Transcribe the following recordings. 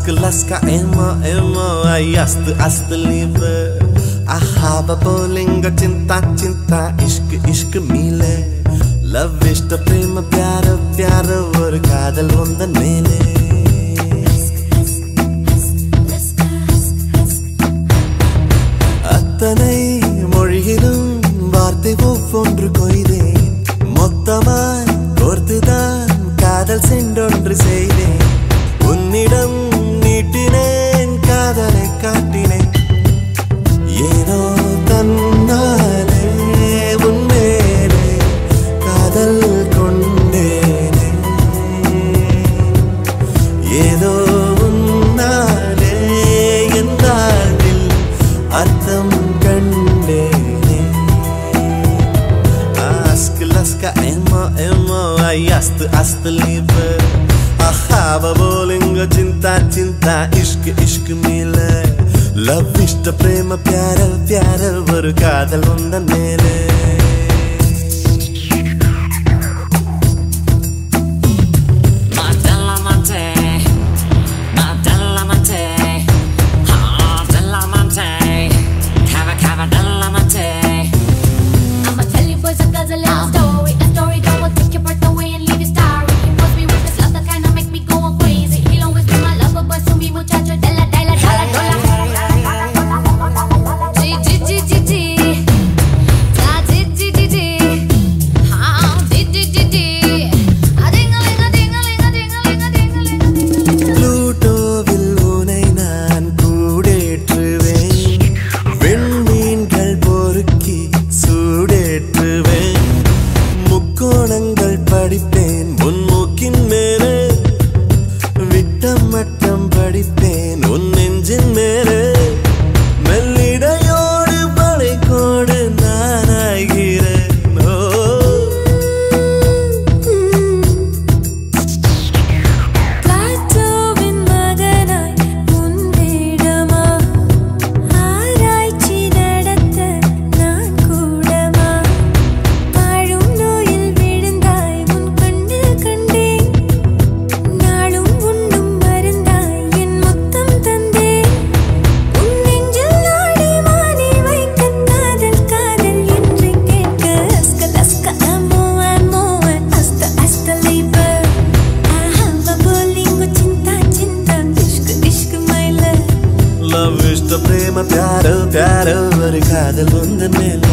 Ask laska emo emo ay ast ast liebe Ahaba bolingo cinta cinta ishq ishq mile Love ishta prema pyara pyara ஒரு காதல் உந்தன் மேலே அத்தனை மொழியிலும் வார்த்தை ஒவ்வொன்று கொய்தேன் மொத்தமாய் கோர்த்துதான் காதல் சென்றொன்று செய்தேன் உன்னிடம் நீட்டினேன் காதலை காட்டினேன் ஏனோ தன்னாலே உன்மேலே காதல் கொண்டேனே ஏதோ உன்னாலே என் வாழ்வில் அர்த்தம் கண்டேனே Ask laska emo emo ay ast ast liebe Ahava bolingo cinta cinta ishq ishq mile Love ishta prema pyara pyara ஒரு காதல் உந்தன் மேலே Madalamante, Madalamante, ah, Dalamante, Cava Cava Dalamante. I'ma tell you boys and girls a little story. A story that will take your breath away and leave you starry. He must be with this love that kinda make me go crazy. He'll always be my lover, but soon be muchacho de la de la dollar dollar. G G G G G. Da G G G G. Ah, G G G G. A ding a ling a ding a ling a ding a ling a ding a ling a ding a ling. ப்ளூட்டோவில் உனை நான் கூடேற்றுவேன் விண்மீன்கள் பொறுக்கி சூடேற்றுவேன் முக்கோணங்கள் படிப்பேன் உன் மூக்கின் மேலே விட்டம் மட்டம் படிப்பேன் உன் நெஞ்சின் மேலே மெல்லிடையோடு படைக்கோடு நானாகிறேன் ஓ பிளாட்டோவின் மகனாய் உன் வேடமா ஆராய்ச்சி நடத்த நான் கூடமா வாழும் நோயில் விழுந்தாய் உன் கண்ணில் கண்டேன் நாளும் உண்ணும் மருந்தாய் என் முத்தம் தந்தேன் உன் நெஞ்சில் நாடி வாணி வைக்க காதல் காதல் என்று கேட்க அஸ்க லஸ்க அமோ அமோ அஸ்த அஸ்த லைபர் ஆஹா போலிங்கோ சிந்தா சிந்தா இஷ்க் இஷ்க் மை லவ் லவ் இஷ்ட பிரேம ಪ್ಯಾರ ಪ್ಯಾರ ஒரு காதல் உந்த மேலே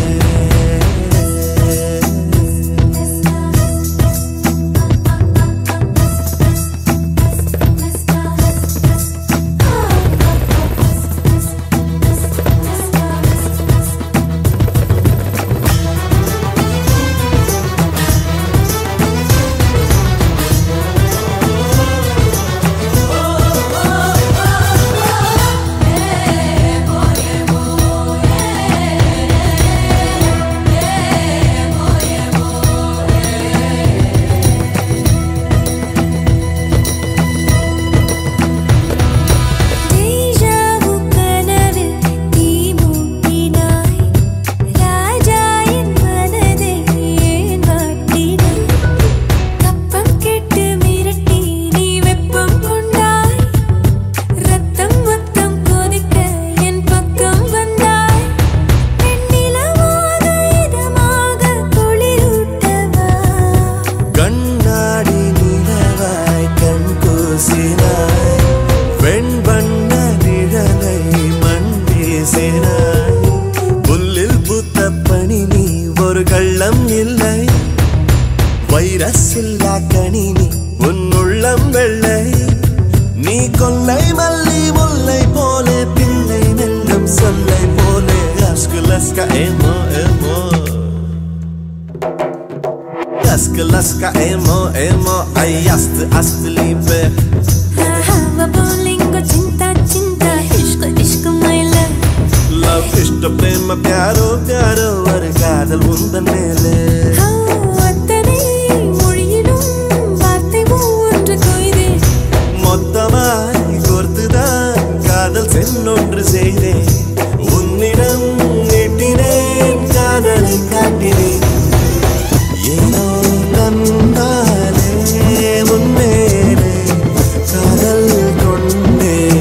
தேஜாவு கனவில் தீ மூட்டினாய் ராஜா என் மனதை ஏன் வாட்டினாய் கப்பம் கெட்டு மிரட்டி நீ வெப்பம் கொண்டாய் ரத்தம் மொத்தம் கொதிக்க என் பக்கம் வந்தாய் பெண்ணிலமாக இதமாக குளிரூட்டவா கண்ணாடி நிலவாய் கண் கூசினாய் வெண்பண்ண நிழலை மண் வீசினாய் புல்லில் பூத்த பனி நீ ஒரு கள்ளம் இல்லை வைரஸ் இல்லா கனி நீ உன் உள்ளம் வெள்ளை நீ கொல்லை மல்லி முல்லை போலே பிள்ளை நெல்லும் சொல்லை போலே அஸ்கு லஸ்கா ஏமோ ஏமோ Laska, laska, emo, emo, ay, ast, ast, liebe. ஆஹா போலிங்கோ சிந்தா சிந்தா இஷ்க் இஷ்க் my love Love, ishta, prema, pyaro, pyaro, ஒரு காதல் உந்தன் மேலே அத்தனை மொழியிலும் வார்த்தை ஒன்று கொய்தே மொத்தமாய் கோர்த்துதான் காதல் சென்னொன்று செய்தேன் உன்னிடம் நீட்டினேன் காதலை காட்டினேன் ஏனோ தன்னாலே உன்மேலே காதல் கொண்டேன்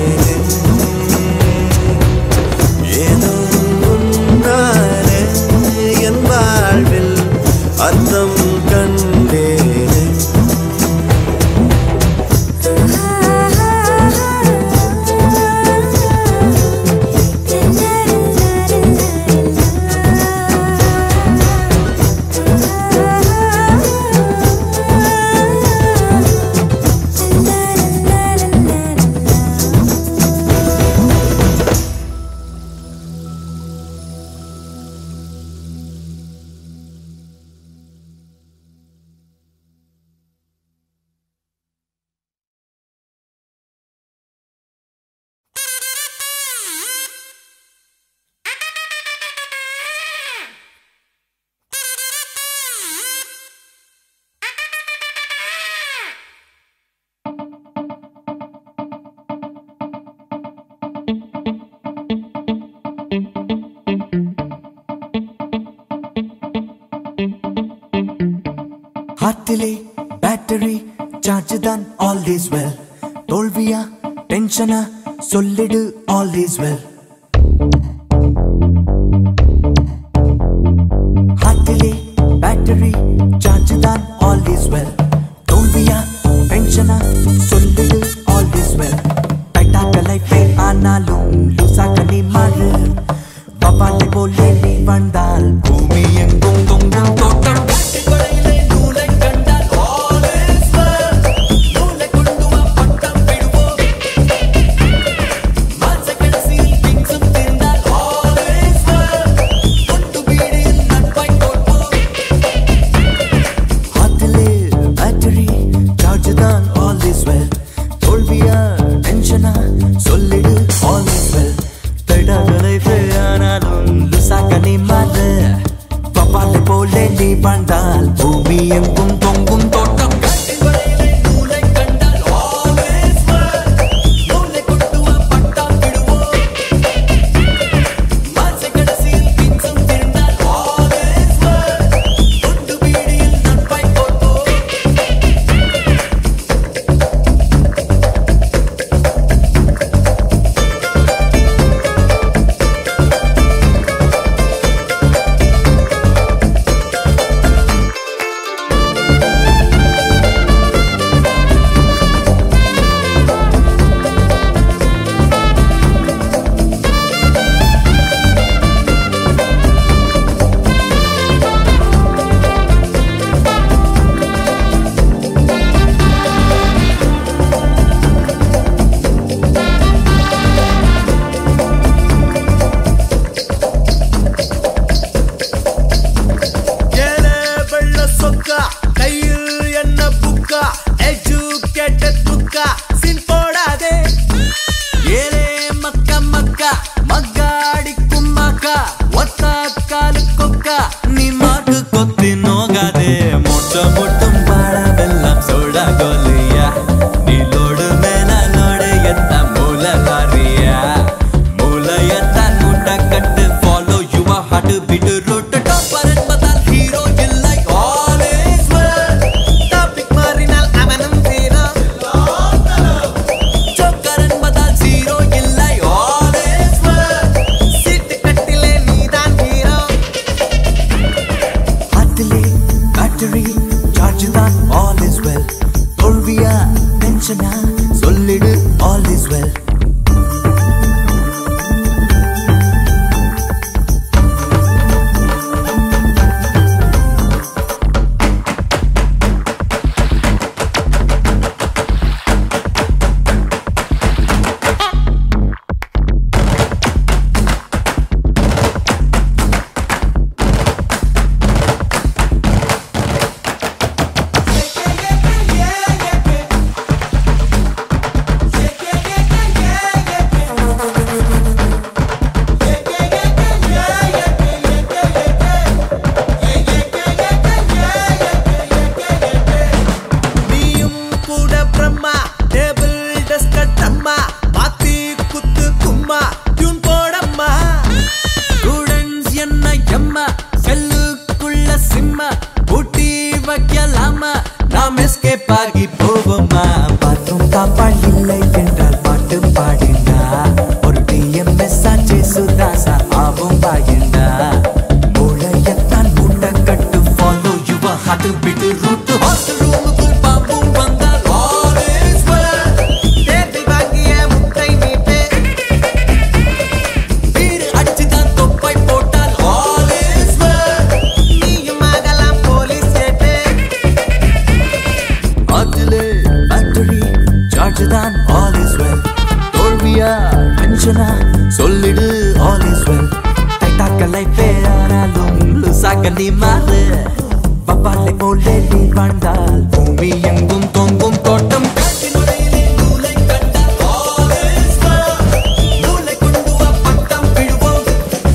ஹார்ட்டிலே பேட்டரி சார்ஜ் தான் ஆல் இஸ் வெல் தோல்வியா டென்ஷனா சொல்லிடு ஆல் இஸ் வெல் ஹார்ட்டிலே பேட்டரி சார்ஜ் தான் ஆல் இஸ் வெல் தோல்வியா டென்ஷனா சொல்லிடு ஆல் இஸ் வெல் டைட்டாக்க லைஃபே ஆனாலும் லூசாக்க நீ மாறு பவாலை போலே நீ வந்தால் பூமி எங்கும் தொங்கும் தோட்டம் ஹார்ட்டிலே பேட்டரி சார்ஜ் தான் ஆல் இஸ் வெல் தோல்வியா டென்ஷனா சொல்லிடு ஆல் இஸ் வெல் திடங்களை ஆனாலும் லுசாக்க நீ மாறு பப்பாலை போலே நீ வாழ்ந்தால் பூமி எங்கும் தொங்கும் தோட்டம் ஏழை வெள்ள சொக்கா கையில் என்ன புக்கா எஜுகேட்டட் புக்கா சின் போடாதே ஏலே மக்க மக்க மக்காடிக்கும் மக்கா ஒத்த காலு கொக்கா நீ மாட்டு கொத்தி நோகாதே மொட்ட மொட்டும் பாடவெல்லாம் சோட கோலியா நீலோடு மேல நோடு எத்த மூல லாரியா மூலையத்த நூட்ட கட்டு follow your heart beat route topper என்பதால் ஹீரோ இல்லை ஆல்வேஸ் டாபிக் மாறினால் அவனும் தீரா ஜோக்கர் என்பதால் ஜீரோ இல்லை ஆல்வேஸ் சீட்டு கட்டிலே நீதான் ஹீரோ ஹார்ட்டிலே பேட்டரி சார்ஜ் தான் ஆல் இஸ் வெல் தோல்வியா டென்ஷனா சொல்லிடு ஆல் இஸ் வெல் நீயும் கூட பிரம்மா டேபிள் டஸ்கட் அம்மா பாத்தி குத்து கும்மா டியூன் போடம்மா ஸ்டூடெண்ட்ஸ் என்ன எம்மா செல்லுக்குள்ள சிம்ம பூட்டி வைக்கலாமா நாம் எஸ்கேப் ஆகி போவோமா பாத்ரூம் தாப்பாள் இல்லை என்றால் பாட்டு பாடினா ஒரு டிஎம்எஸ் ஆச்சு சுதாசா ஆவும் பாயிண்டா மூளையத்தான் மூட்டை கட்டு follow your heart beat route hostel ரூமுக்குள் பாம்பும் வந்தால் always well. தேடி வாங்கிய முட்டை நீட்டு வீடு அடிச்சுதான் தொப்பை போட்டால் always well. நீயும் ஆகலாம் போலீஸ் கேட்டு அதிலே பேட்டரி சார்ஜ் தான் ஆல் இஸ் வெல் தோல்வியா டென்ஷனா சொல்லிடு ஆல் இஸ் வெல் டைட்டாக்க லைஃபே ஆனாலும் லுசாக்க நீ மாறு பப்பாலை போலே நீ வாழ்ந்தால் பூமி எங்கும் தொங்கும் தோட்டம் காட்டின் உடையிலே நூலை கண்டால் always well. நூலை கொண்டு வா பட்டம் விழுவோம்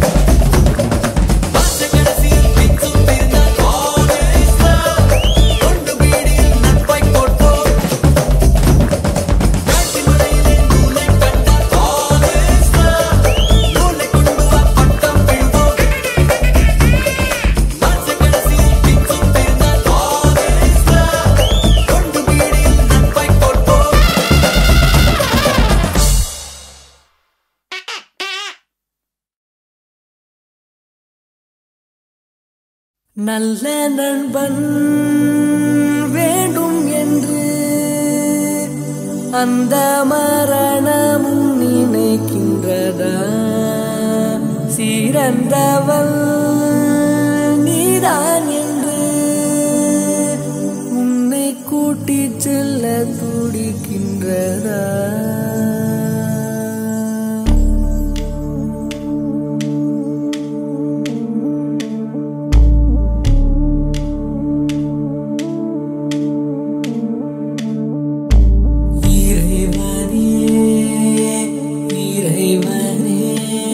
மாச கடைசியில் பிச்சும் தீர்ந்தால் always well. கொண்டு வீடியில் நட்பை கொடுப்போம் காட்டின் உடையிலே நூலை கண்டால் always well. நூலை கொண்டு வா பட்டம் விழுவோம் மாச கடைசியில் பிச்சும் தீர்ந்தால் always well. நல்ல நண்பன் வேண்டும் என்று அந்த மரணமும் நினைக்கின்றதா சிறந்தவள் நீதான் என்று உன்னை கூட்டிச் செல்ல துடிக்கின்றதா இறைவனே இறைவனே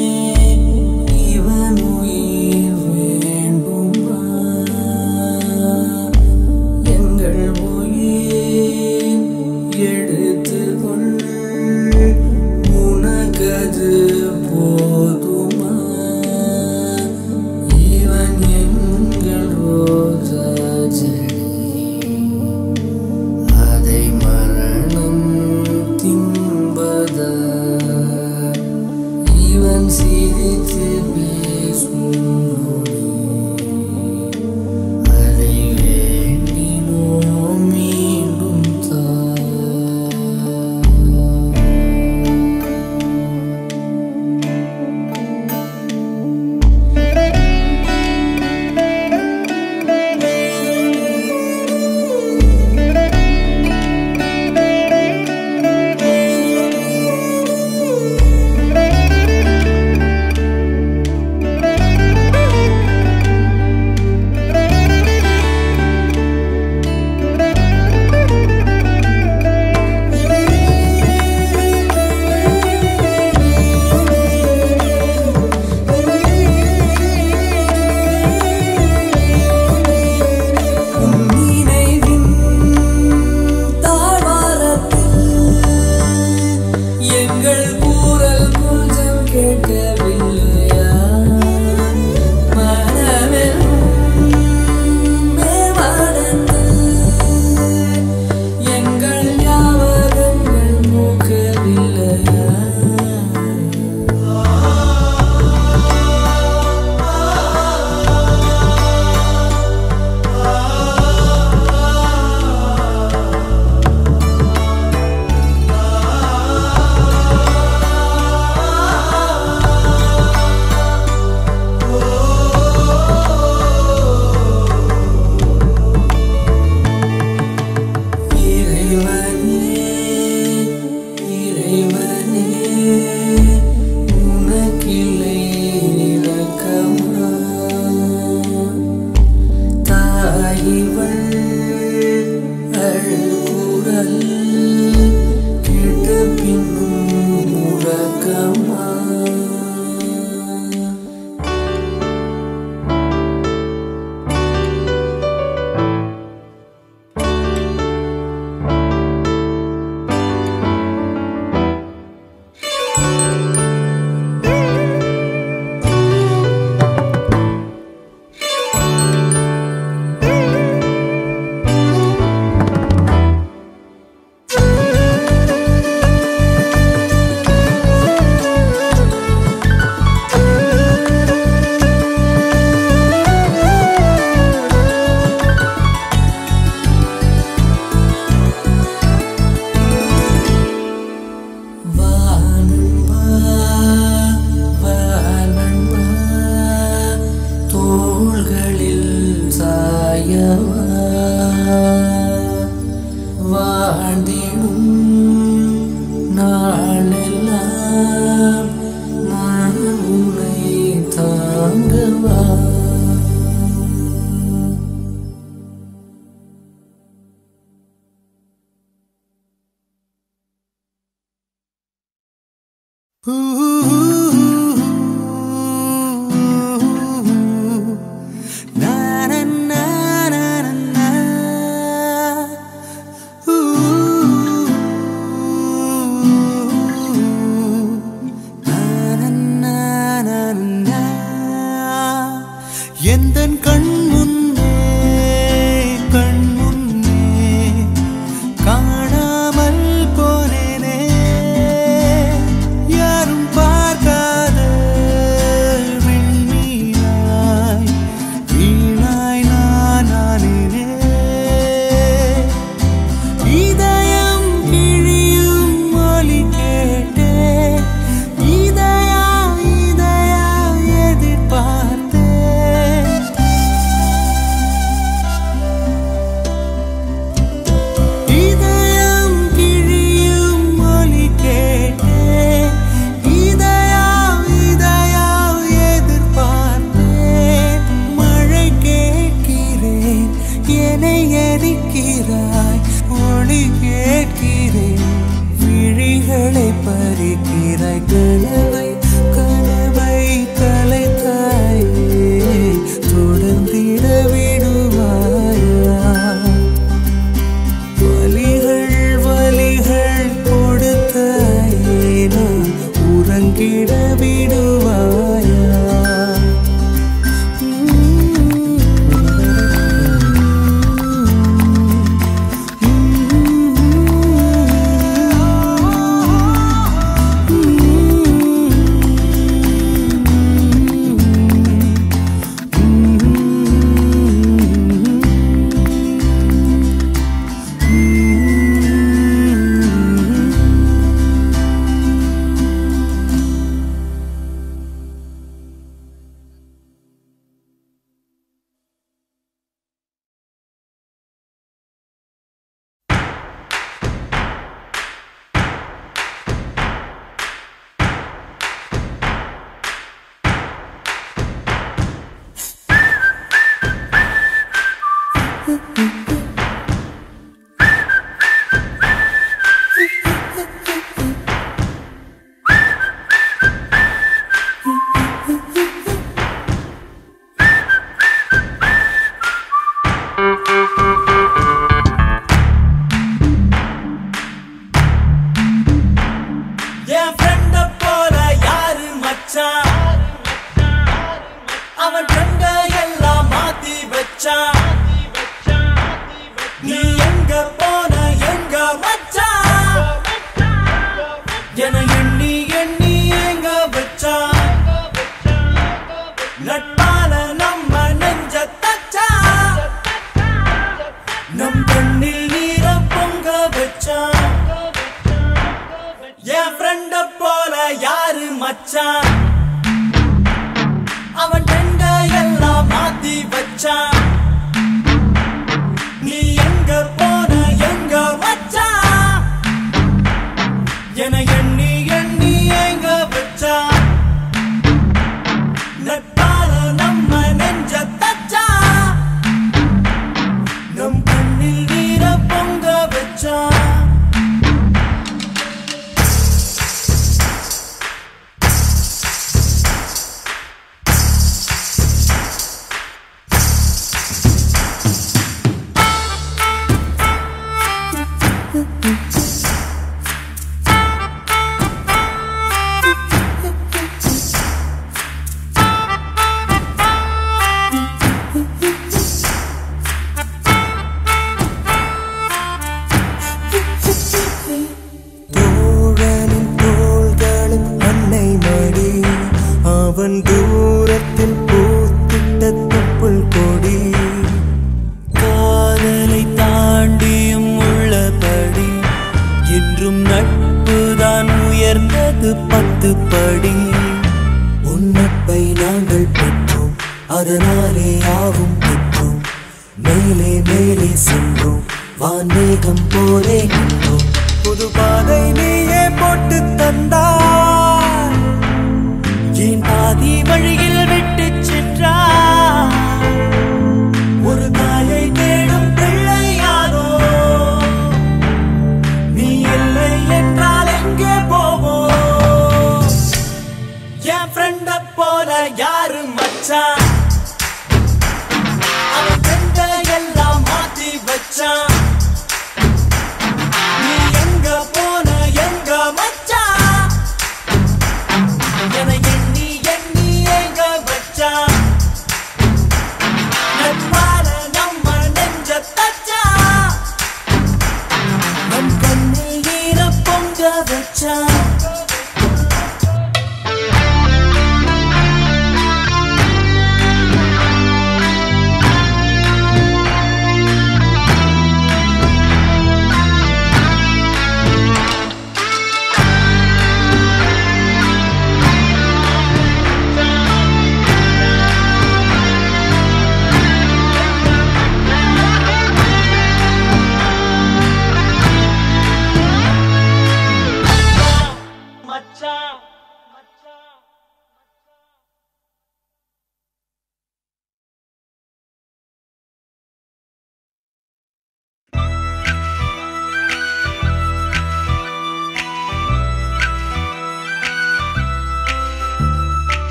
இவன் உயிர் வேண்டுமா எங்கள் உயிர் எடுத்துக்கொள் உனக்கது போதுமா இவன் எங்கள் ரோஜா செடி அதை மரணம் தின்பதா இவன் சிரித்து பேசும் நொடி. அதை வேண்டினோம் மீண்டும் தா நினைவின் தாழ்வாரத்தில் எங்கள் கூறல் கொஞ்சம் கேட்கவில்லையா மனமெனும் மேவானத்தில் எங்கள் ஞாபகங்கள் மூக்கவில்லையா இறைவனே இறைவனே உனக்கில்லை இரக்கமா தாயிவள் அழுகுரல் கேட்ட பின்னும் உறக்கமா வானன்பா வானன்பா தோள்களில் சாயவா வாழ்ந்திடும் நாளெல்லாம் நான் உன்னை தாங்கவா எந்தன் கண் முன்னே கண் முன்னே காணாமல் போனேனே யாரும் பா எரிக்கிறாய் ஒளி கேட்கிறேன் விழிகளை பறிக்கிறாய் கனவை கனவை கலைத்தாயே தொடர்ந்திட விடுவாயா வலிகள் வலிகள் கொடுத்தாயே நான் உறங்கிட விடுவாயா என் ஃப்ரெண்ட போல யாரு மச்சான் அவன் ஃப்ரெண்ட எல்லாம் மாத்தி வச்சான் நீ எங்க போன எங்க மச்சான் என எண்ணி எண்ணி எங்க வச்சான் நட்பால நம்ம நெஞ்ச தச்சான் நம் கண்ணில் நீர பொங்க வச்சான் என் ஃப்ரெண்ட போல யாரு மச்சான் அவன் ஃப்ரெண்ட எல்லாம் மாத்தி வச்சான் நீ எங்க போன எங்க மச்சான் என எண்ணி எண்ணி எங்க வச்சான் நட்பால நம்ம நெஞ்ச தச்சான் நம் கண்ணில் நீர பொங்க வச்சான் தோழனின் தோள்களும் அன்னை மடி அவன் தூரத்தில் பூத்திட்ட தொப்புள் கொடி காதலை தாண்டியும் உள்ளபடி என்றும் நட்புதான் உயர்ந்தது பத்து படி உன்னப்பை நாங்கள் பெற்றோம் அதனாலே யாவும் பெற்றோம் மேலே மேலே சென்றோம் வான்மேகம் போலே நின்றோம் புது பாதை நீயே போட்டு தந்தாய் ஏன் பாதி வழியில் விட்டு சென்றாய் ஒரு தாயை தேடும் பிள்ளையாரோ நீ இல்லை என்றால் எங்கே போவோம் என் ஃப்ரெண்ட போல யாரு மச்சான் அவன் ஃப்ரெண்ட எல்லாம் மாத்தி வச்சான் நீ எங்க போன எங்க மச்சான் என எண்ணி எண்ணி எங்க வச்சான் நட்பால நம்ம நெஞ்ச தச்சான் நம் கண்ணில் ஈர பொங்க வச்சான் Thank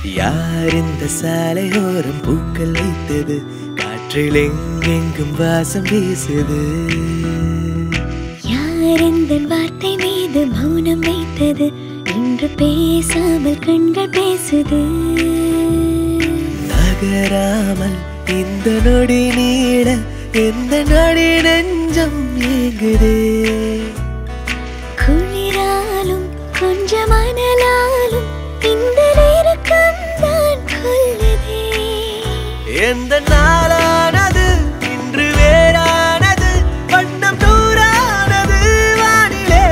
யார் இந்த சாலையோரம் பூக்கள் வைத்தது காற்றில் எங்கெங்கும் வாசம் வீசுது யார் இந்த வார்த்தை மீது மௌனம் வைத்தது இன்று பேசாமல் கண்கள் பேசுது நகராமல் இந்த நொடி நீட எந்த நொடி நெஞ்சம் ஏங்குதே குளிராலும் கொஞ்சம் அனலாலும் இந்த நெருக்கம் தான் கொல்லுதே எந்த நாளானது இன்று வேறானது வண்ணம் தூரானது வானிலே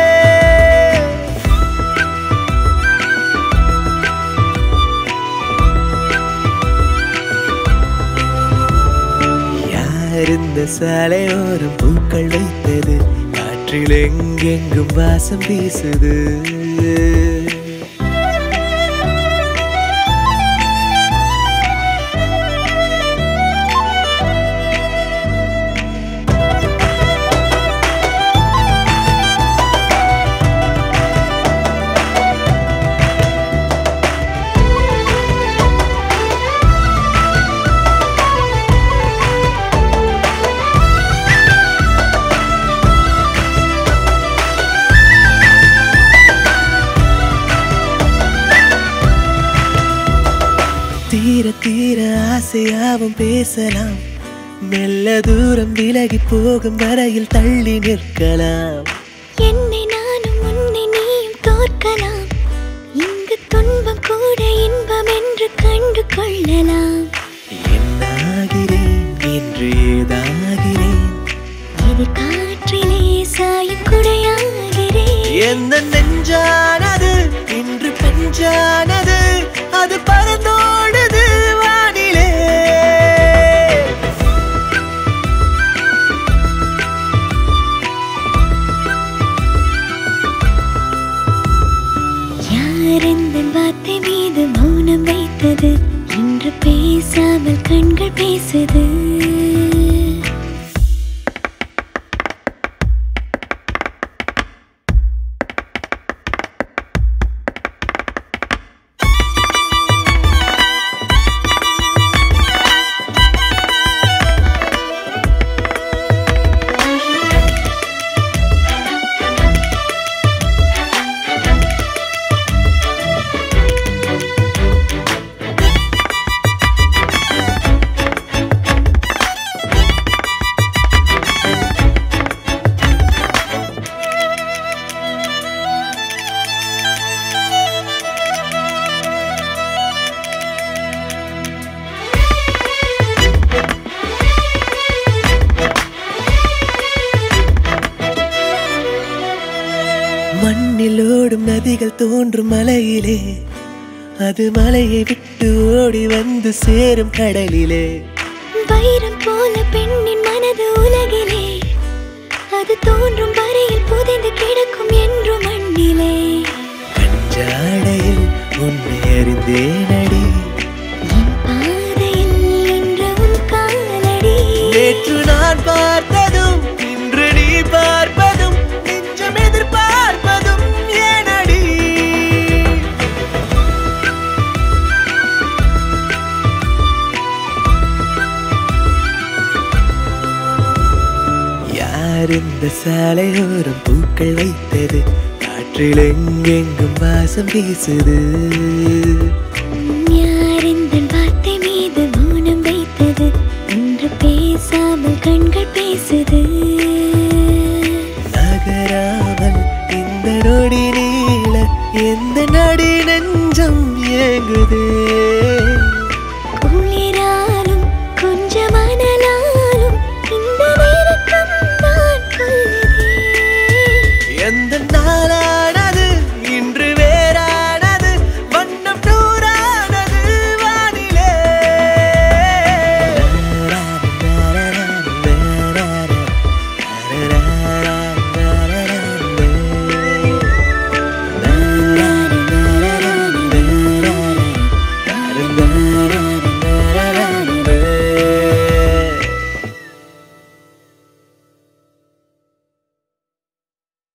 யார் இந்த சாலையோரம் பூக்கள் வைத்தது காற்றில் எங்கெங்கும் வாசம் வீசுது தீர தீர ஆசையாவும் பேசலாம் மெல்ல தூரம் விலகி போகும் வரையில் தள்ளி நிற்கலாம் என்னை நானும் உன்னை நீயும் தோற்கலாம் இங்கு துன்பம் கூட இன்பம் என்று கண்டு கொள்ளலாம் என்னாகிறேன் என்று ஏதாகிறேன் இது காற்றிலே சாயும் குடையாகிறேன் எந்த நெஞ்சானது இன்று பெஞ்சானது அது பறந்தோடுது வானிலே யார் இந்த வார்த்தை மீது மௌனம் வைத்தது இன்று பேசாமல் கண்கள் பேசுது மண்ணில் ஓடும் நதிகள் தோன்றும் மலையிலே அது மலையை விட்டு ஓடி வந்து சேரும் கடலிலே வைரம் போல பெண்ணின் மனது உலகிலே அது தோன்றும் வரையில் புதைந்து கிடக்கும் என்று மண்ணிலே கஞ்சாடையில் உன்னை அறிந்தேனடி என் பாதையில் இன்று உன் காலடி நேற்று நான் பார்த்ததும் இன்று நீ பார்ப்பதும் நெஞ்சம் எதிர்பார்ப்பதும் ஏனடி யார் இந்த சாலையோரம் பூக்கள் வைத்தது காற்றில் எங்கெங்கும் வாசம் வீசுது யார் இந்த வார்த்தை மீது மௌனம் வைத்தது இன்று பேசாமல் கண்கள் பேசுது நகராமல் இந்த நொடி நீள எந்த நடி நெஞ்சம் ஏங்குதே குளிராலும் கொஞ்சம் அனலாலும் இந்த நெருக்கம் தான் கொள்ளுதே எந்த நாளானது இன்று வேறானது வண்ணம் நூறானது வானிலே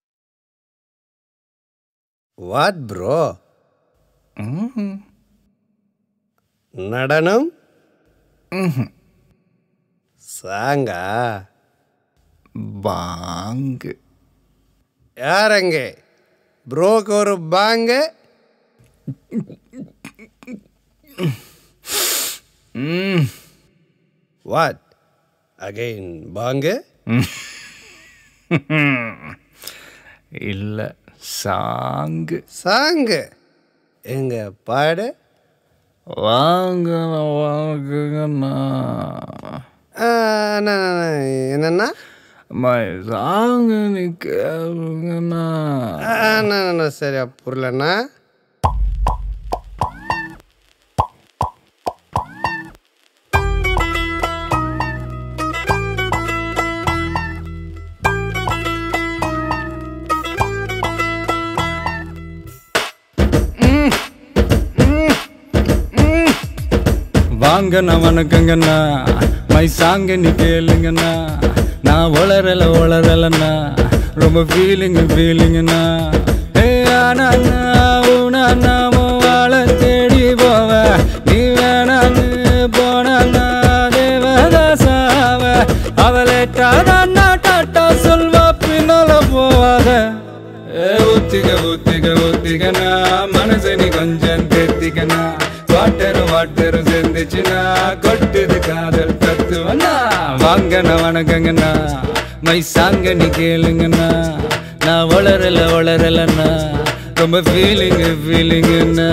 What, bro? நடனம் சாங்கா பாங்கு யாரங்க ப்ரோக்கு ஒரு பாங்க வாட் அகைன் பாங்க இல்லை சாங்கு சாங்கு எங்க பாடு வாங்க வாங்குங்கண்ணா ஆ, அண்ணா, அண்ணா, அண்ணா, என்னண்ணா மை சாங்கு நீ கேளுங்கண்ணா ஆ, அண்ணா, அண்ணா, சரியா புரியலண்ணா வாங்கண்ணா வணக்கங்கண்ணா மை சாங்க நீ கேளுங்கண்ணா நான் வளரல வளரலண்ணா ரொம்ப ஃபீலிங் ஃபீலிங்கண்ணா ஏ ஆனா உனா நாம வாழ தேடி போவ நீ வேணான்னு போனா தேவதாசாவ அவளேட்டாதான் டாட்டா சொல்வா பின்னால போவாத ஏ ஊத்திக ஊத்திக ஊத்திகனா மனசு நீ கொஞ்சம் தேத்திக்கனா வாட்டரு வாட்டரு சேர்ந்துச்சுனா கொட்டுது காதல் தத்துவனா வாங்கண்ணா வணக்கங்கண்ணா மை சாங்க நீ கேளுங்கண்ணா நான் வளரல வளரலண்ணா ரொம்ப ஃபீலிங் ஃபீலிங்குண்ணா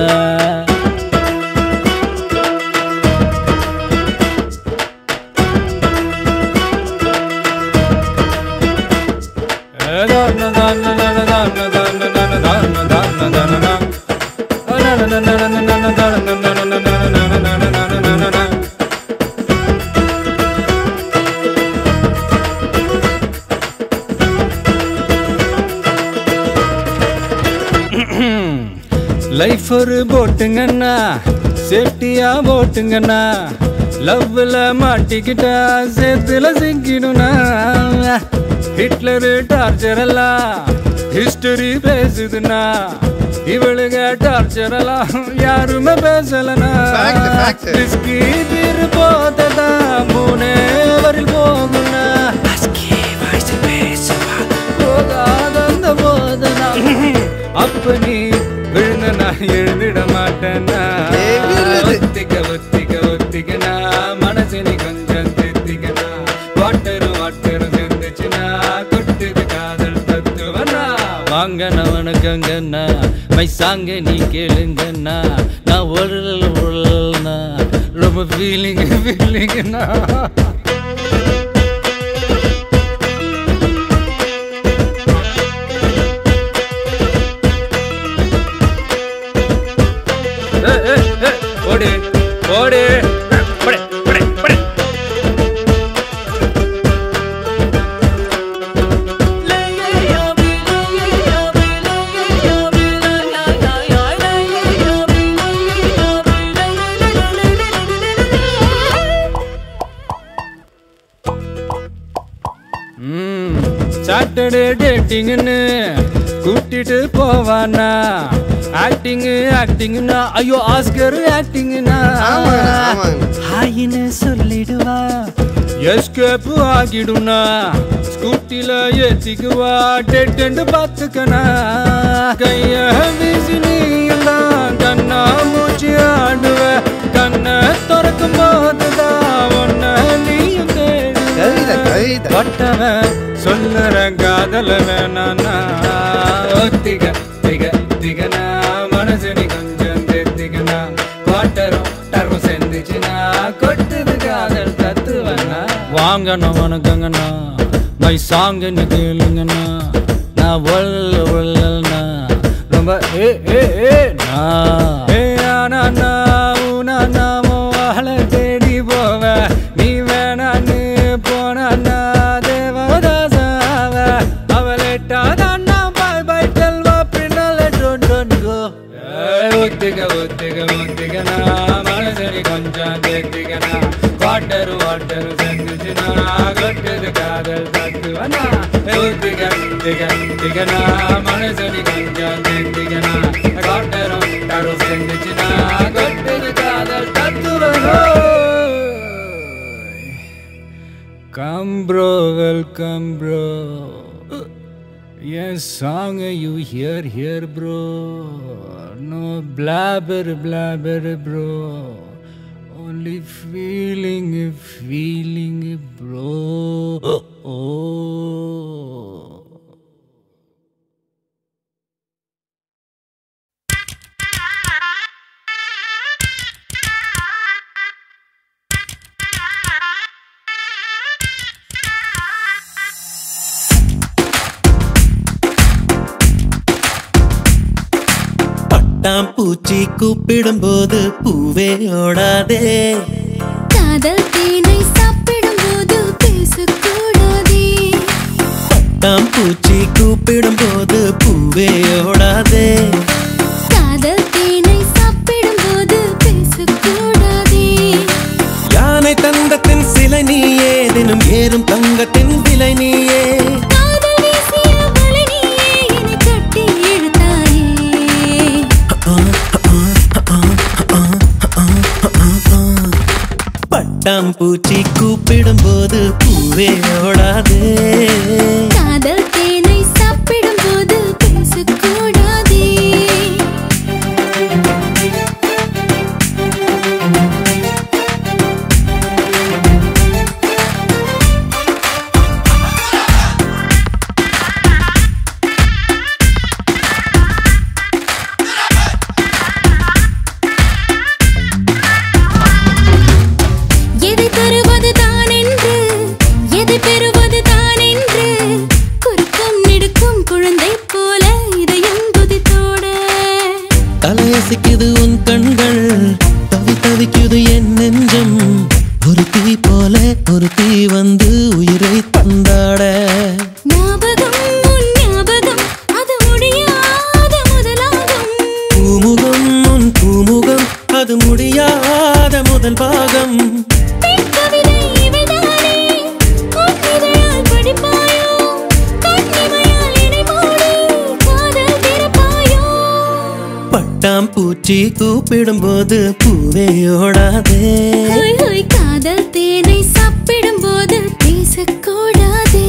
லைஃப் ஒரு போட்டுங்கண்ணா சேஃப்டியா போட்டுங்கண்ணா லவ்ல மாட்டிக்கிட்டா சேத்துல சிக்கிடும்னா ஹிட்லரு டார்ச்சர் எல்லாம் ஹிஸ்டரி பேசுதுன்னா இவளுங்க டார்ச்சர் எல்லாம் யாருமே பேசலனா Fact, fact. ரிஸ்கி தீர் போததா மூணே வரில் போகும்னா போகாத அந்த போதனா அப்ப நீ விழுந்த நான் எழுதிட மாட்டேன்னா ஏய், விழுது. ஒத்திக்க ஒத்திக்க ஒத்திக்கனா மனசு நீ கொஞ்சம் திருத்திக்கனா வாட்டரு வாட்டரு சேர்ந்துச்சுனா கொட்டுது காதல் தத்துவனா வாங்கண்ணா வணக்கங்கண்ணா மை சாங்க நீ கேளுங்கண்ணா நான் உழல் உழல்னா ரொம்ப ஃபீலிங் ஃபீலிங்னா ஓடு ஓடு படே படே படே சாட்டர்டே டேட்டிங்னு கூட்டிட்டு போவானா ஆக்டிங் ஆக்டிங்னா ஐயோ ஆஸ்கர் ஆக்டிங்னா ஆமாங்க, ஆமாங்க. ஹாயின்னு சொல்லிடுவா எஸ்கேப் ஆகிடுனா ஸ்கூட்டில ஏத்திக்குவா டெட்டு பார்த்துக்கனா கைய வீசி நீ எல்லாம் கண்ணா மூச்சு ஆடுவ கண்ணை திறக்கும் போதுதான் ஒன்ன நீயும் கவிதை தேடுவ கவிதை பட்டவன் சொல்லுற காதல வேணானா ஒத்திக திக திகனா மனசு நீ கொஞ்சம் தேத்திக்கனா குவாட்டரும் டரும் சேர்ந்துச்சுனா கொட்டுது காதல் தத்துவனா வாங்கண்ணா வணக்கங்கண்ணா மை சாங்குன்னு கேளுங்கண்ணா நான் ஒல்ல ஒல்லண்ணா ரொம்ப ஏ ஏ ஏ நா ஏ ஆனா நான் உனா நாமோ வாழ தேடி போவ நீ வேணான்னு போனா தேவதாசாவ அவளேட்டாதான் பாய் பாய் டெல்வா பின்னால டோன் டோன் கோ ஒத்திக ஒத்திக ஒத்திகனா மனசரி கொஞ்சம் தேத்திகனா வாட்டரு வாட்டரு செஞ்சுச்சுனா கொட்டுது காதல் தத்துவனா ஒத்திக திக திகனா மனசரி கொஞ்சம் தேத்திகனா வாட்டரு டரு செஞ்சுச்சுனா கொட்டுது காதல் தத்துவ Come, bro, welcome, bro. Yes, song you hear here, bro. No blabber, blabber, bro. Only feeling, feeling, bro. Oh. பட்டாம் பூச்சி கூப்பிடும் போது பூவே ஓடாதே காதல் தேனை சாப்பிடும் போது பேசக்கூடாதே பட்டாம் பூச்சி கூப்பிடும் போது பூவே ஓடாதே காதல் தேனை சாப்பிடும் போது பேசக்கூடாதே யானை தங்கத்தின் சிலை நீயே தினம் ஏறும் தங்கத்தின் விலை நீயே காதல் வீசிய வலை நீயே என்னை கட்டி இழுத்தாயே பட்டாம் பூச்சி கூப்பிடும் போது பூவே ஓடாதே காதல் தேனை சாப்பிடும் போது பேசக்கூடாதே எதை தருவது தான் என்று எதை பெறுவது தான் என்று குறுக்கும் நெடுக்கும் குழந்தை போல இதயம் குதித்தோட தலையசிக்குது உன் கண்கள் தவி தவிக்குது என் நெஞ்சம் ஒரு தீ போல ஒரு தீ வந்து உயிரை தந்தாட ஞாபகம் உன் ஞாபகம் அது முடியாத முதலாகும் பூமுகம் உன் பூமுகம் அது முடியாத முதல் பாகம் பெண் கவிதை இவைதானே உன் இதழால் படிப்பாயோ கண்ணிமையால் என்னை மூடி காதல் திறப்பாயோ பட்டாம் பூச்சி கூப்பிடும் போது பூவே ஓடாதே ஹோய் ஹோய் காதல் தேனை சாப்பிடும் போது பேசக்கூடாதே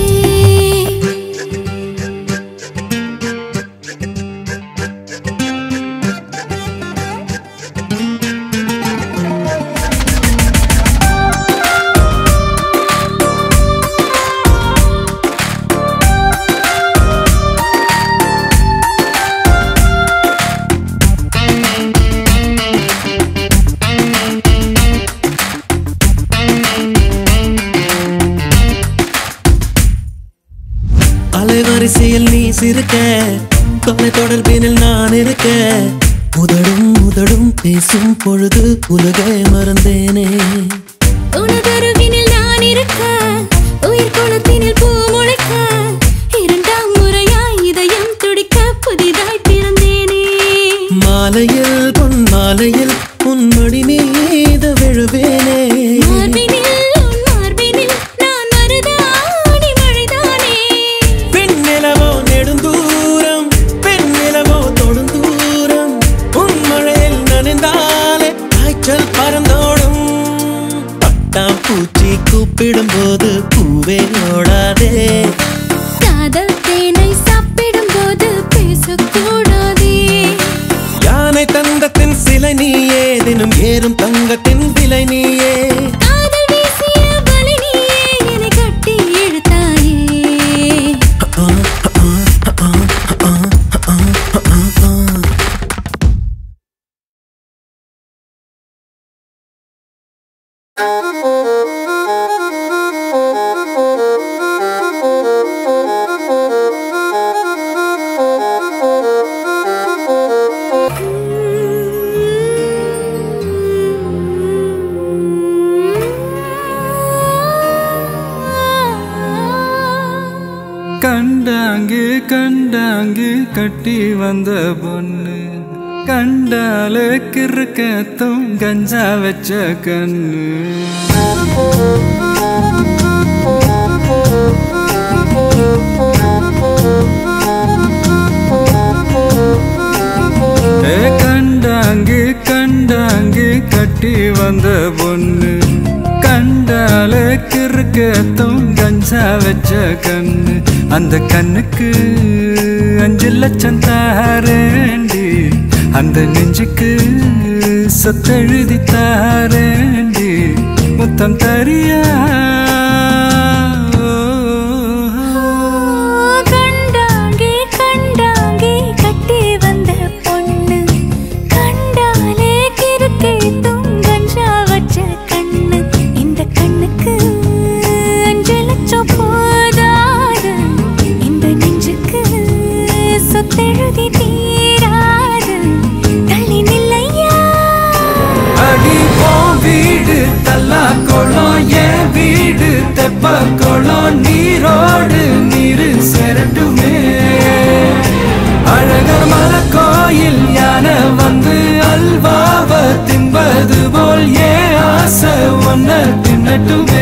அலைவரிசையில் நீ சிரிக்க தொலை தொடர்பினில் நான் இருக்க உதடும் உதடும் பேசும் பொழுது உலகை மறந்தேனே உனதருகினில் நான் இருக்க உயிர் குளத்தினில் பூ முளைக்க இரண்டாம் முறையாய் இதயம் துடிக்க புதிதாய் பிறந்தேனே மாலையில் பொன் மாலையில் உன் மடி மீத விழுவேனே மார்பினில் உன் மார்பினில் நான் மருதாடி மழைதானே பெண் நிலவோ நெடுந்தூரம் பெண் நிலவோ தொடுந்தூரம் உன் மழையில் நனைந்தாலே காய்ச்சல் பறந்தோடும் பட்டாம் பூச்சி கூப்பிடும் போது பூவே ஓடாதே காதல் தேனை சாப்பிடும் போது பேசக்கூடாதே யானை தங்கத்தின் சிலை நீயே தினம் ஏறும் தங்கத்தின் விலை நீயே காதல் வீசிய வலை நீயே என்னை கட்டி இழுத்தாயே கண்டாங்கு கண்டாங்கு கட்டி வந்த பொண்ணு கண்டாலே கிறுக்கத்தும் கஞ்சா வச்ச கண்ணு ஏ கண்டாங்கு கண்டாங்கு கட்டி வந்த பொண்ணு பொண்ணு கண்டாலே கிறுக்கத்தும் கஞ்சா வச்ச கண்ணு அந்த கண்ணுக்கு அஞ்சு லட்சம் தாரேண்டி அந்த நெஞ்சுக்கு சொத்தெழுதி தாரேண்டி முத்தம் தரியா கண்டாங்கி கண்டாங்கி கட்டி வந்த பொண்ணு கண்டாலே கிறுக்கே துங்கஞ்சா வச்ச கண்ணு இந்த கண்ணுக்கு அஞ்சு லட்சம் போதாது இந்த நெஞ்சுக்கு சொத்தெழுதி தீராது தள்ளி நில்லையா அடி போ வீடு தல்லா குளம் என் வீடு தெப்ப குளம் நீரோடு நீரு செரட்டுமே அழகர் மலை கோயில் யானை வந்து அல்வாவ தின்பது போல் ஏ ஆசை ஒன்ன தின்னட்டுமே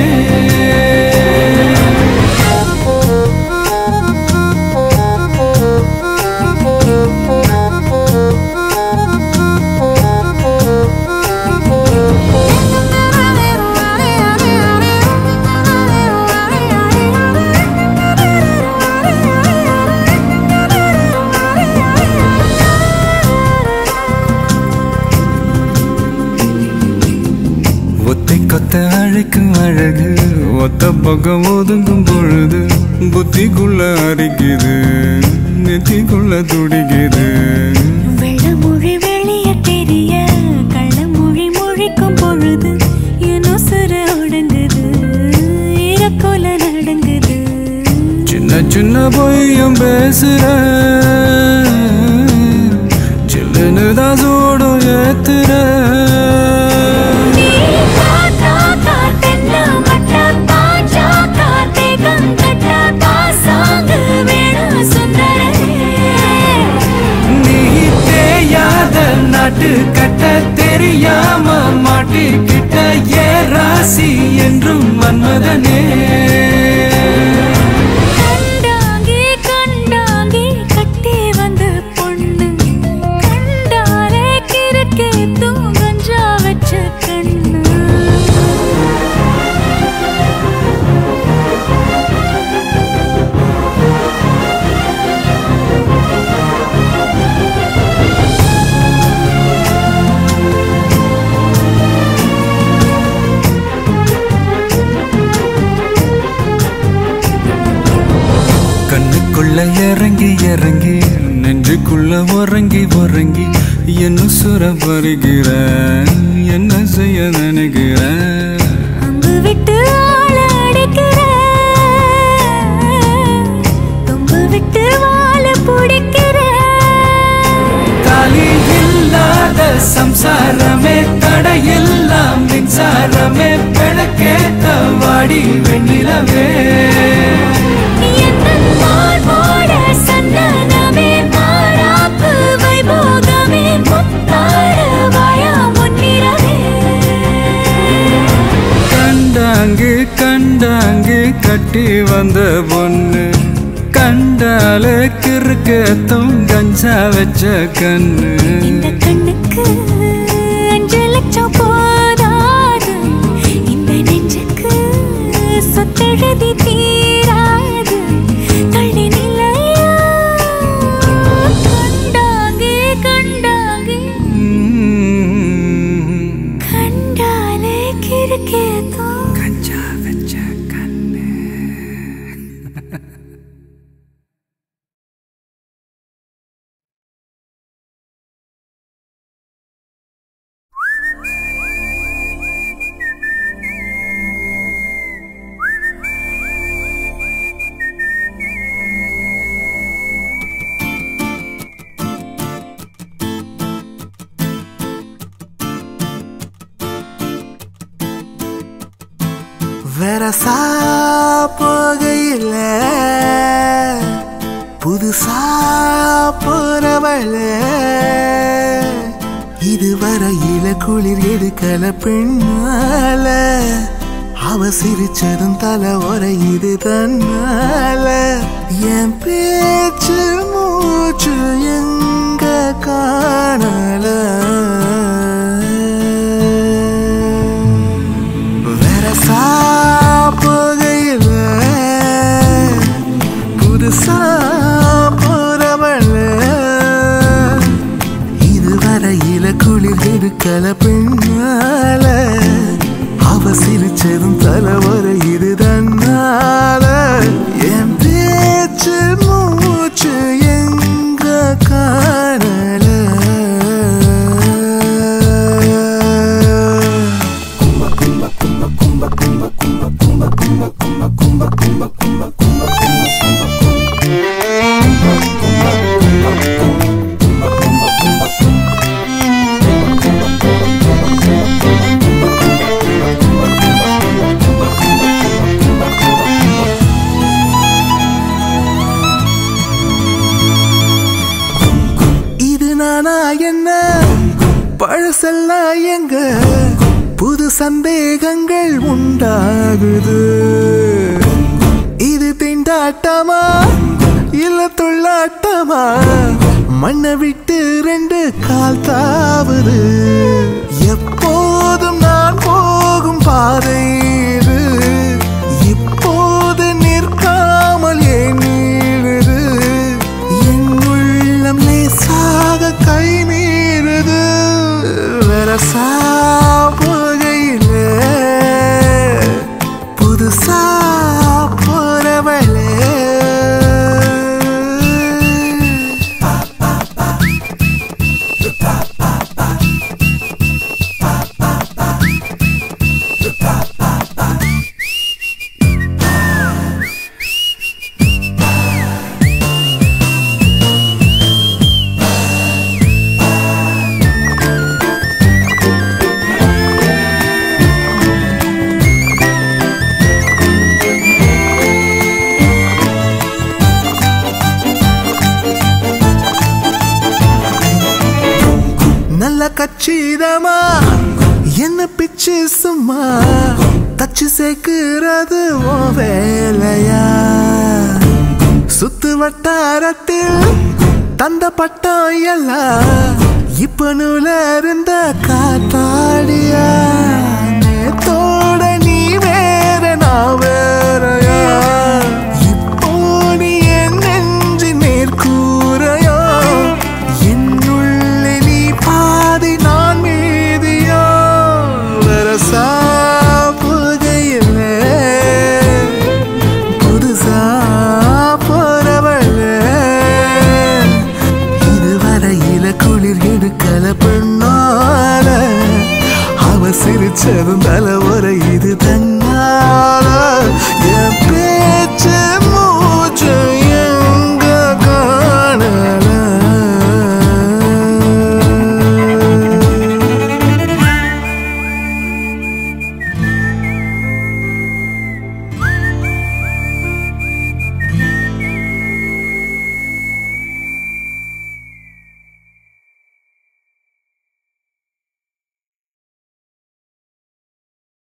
ஒத்தை கொத்த அழைக்கும் அழகு ஒத்த பக்கம் ஒதுங்கும் பொழுது புத்திக்குள்ள அரிக்குது நெத்திக்குள்ள துடிக்குது வெள்ளமொழி வெளிய தெரிய கள்ளமொழி மொழிக்கும் பொழுது என் உசுறு ஒடுங்குது இறக்கோல நடங்குது சின்ன சின்ன பொய்யும் பேசுற சில்லுன்னு தான் சூடும் ஏத்துற நீ காத்தா காத்தென்ன மட்ட பாஞ்சா காத்தே கங்கட்ட பாசாங்கு வேணும் சுந்தரே நீ தேயாத நாட்டு கட்ட தெரியாம மாட்டிக்கிட்ட ஏ ராசி என்றும் மன்மதனே கண்டாங்கி கண்டாங்கி கட்டி வந்த பொண்ணு கண்டாலே கிறுக்கே தூங்கஞ்சா வச்ச கண்ணு கண்ணுக்குள்ள இறங்கி இறங்கி நெஞ்சுக்குள்ள உறங்கி உறங்கி என்ன சுர வருகிற என்ன செய்ய நினைக்கிற அம்பு விட்டு ஆள அடிக்கிற கொம்பு விட்டு வாழ பிடிக்கிற தாலி இல்லாத சம்சாரமே தடையெல்லாம் மின்சாரமே பிழக்கேத்த வாடி வெண்ணிலவே எந்தன் மார்போட சந்தனமே மாறாப்பு வைபோகமே முத்தாட வாயா முன்னிறவே கண்டாங்கு கண்டாங்கு கட்டி வந்த பொண்ணு கண்டாலே கிறுக்கத்தும் கஞ்சா வச்ச கண்ணு இந்த கண்ணுக்கு அஞ்சு லட்சம் போதாது இந்த நெஞ்சுக்கு சொத்தெழுதி தீராது தள்ளி நிலையா கண்டாங்கே கண்டாங்கே ம். கண்டாலே கிறுக்கேதோ கஞ்சா வச்ச கண்ணு வெரசா போகையில புதுசா போறவள இதுவரையில குளிர் எடுக்கல பெண்ணால அவ சிரிச்சதும் தலை உரையுது தன்னால என் பேச்சு மூச்சு எங்க காணல எடுக்கல பின்னால அவ சிரிச்சதும் தலைவரை இது தன்னால என் பேச்சு மூச்சு எங்க காணல இது நானா என்ன பழசெல்லாம் எங்க புது சந்தேகங்கள் உண்டாகுது இது திண்டாட்டமா இல்ல தொள்ளாட்டமா மண்ணை விட்டு ரெண்டு கால் தாவுது எப்போதும் நான் போகும் பாதை இது இப்போது நிற்காமல் ஏன் நீடுது என் உள்ளம் லேசாக கை மீறுது வரசா போகையில புதுசா போறவளே நல்ல கச்சிதமா என்ன பிச்சு சும்மா தச்சு சேர்க்கிறது ஓ வேலையா சுத்து வட்டாரத்தில் தந்த பட்டம் எல்லாம் இப்ப நூல இருந்த காத்தாடியா நேத்தோட நீ வேற நான் வேறயா இப்போ நீ என் நெஞ்சு மேற்கூரையா என்னுள்ளே நீ பாதி நான் மீதியா வரசா புகையிலே புதுசா போறவளே இதுவரையில குளிர் எடுக்கல பெண்ணால அவ சிரிச்சதும் தலை ஒரு இது தன்னால என்